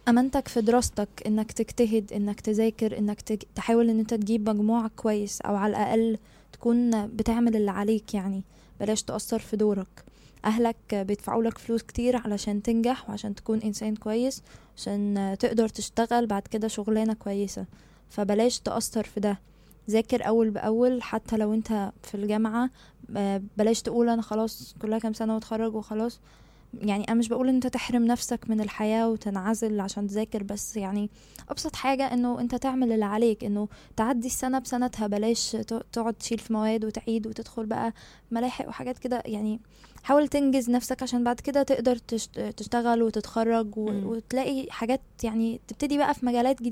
امانتك في دراستك انك تجتهد انك تذاكر انك تج... تحاول ان انت تجيب مجموع كويس او على الاقل تكون بتعمل اللي عليك يعني بلاش تأثر في دورك اهلك بيدفعوا لك فلوس كتير علشان تنجح وعشان تكون انسان كويس عشان تقدر تشتغل بعد كده شغلانة كويسة فبلاش تأثر في ده ذاكر اول باول حتى لو انت في الجامعة آه، بلاش تقول انا خلاص كلها كام سنة واتخرج وخلاص يعني انا مش بقول ان انت تحرم نفسك من الحياة وتنعزل عشان تذاكر بس يعني ابسط حاجة انه انت تعمل اللي عليك انه تعدي السنة بسنتها بلاش ت- تقعد تشيل في مواد وتعيد وتدخل بقى ملاحق وحاجات كده يعني حاول تنجز نفسك عشان بعد كده تقدر تشت- تشتغل وتتخرج و- مم. وتلاقي حاجات يعني تبتدي بقى في مجالات جديدة